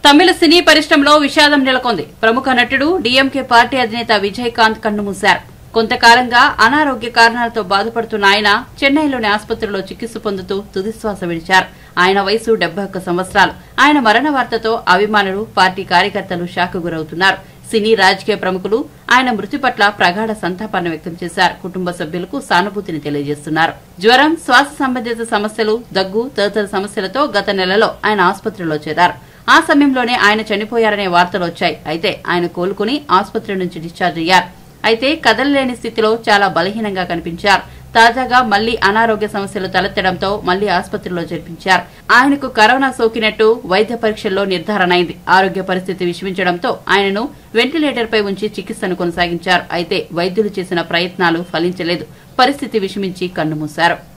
తమిళ సినీ పరిశ్రమలో విషాదం నెలకొంది ప్రముఖ నటుడు డీఎంకే పార్టీ అధినేత విజయకాంత్ కన్నుమూశారు కొంతకాలంగా అనారోగ్య కారణాలతో బాధపడుతున్న ఆయన చెన్నైలోని ఆసుపత్రిలో చికిత్స పొందుతూ తుదిశ్వాస విడిచారు ఆయన వయసు డెబ్బై ఒక్క సంవత్సరాలు ఆయన మరణ వార్తతో అభిమానులు పార్టీ కార్యకర్తలు షాక్ గురవుతున్నారు సినీ రాజకీయ ప్రముఖులు ఆయన మృతి పట్ల ప్రగాఢ సంతాపాన్ని వ్యక్తం చేశారు కుటుంబ సభ్యులకు సానుభూతిని తెలియజేస్తున్నారు జ్వరం శ్వాస సంబంధిత సమస్యలు దగ్గు తదితర సమస్యలతో గత నెలలో ఆయన ఆసుపత్రిలో చేరారు ఆ సమయంలోనే ఆయన చనిపోయారనే వార్తలు వచ్చాయి అయితే ఆయన కోలుకుని ఆసుపత్రి నుంచి డిశ్చార్జ్ అయ్యారు అయితే కదలలేని స్థితిలో చాలా బలహీనంగా కనిపించారు తాజాగా మళ్లీ అనారోగ్య సమస్యలు తలెత్తడంతో మళ్లీ ఆసుపత్రిలో చేర్పించారు ఆయనకు కరోనా సోకినట్టు వైద్య పరీక్షల్లో నిర్ధారణ అయింది ఆరోగ్య పరిస్థితి విషమించడంతో ఆయనను వెంటిలేటర్ పై ఉంచి చికిత్సను కొనసాగించారు అయితే వైద్యులు చేసిన ప్రయత్నాలు ఫలించలేదు పరిస్థితి విషమించి కన్నుమూశారు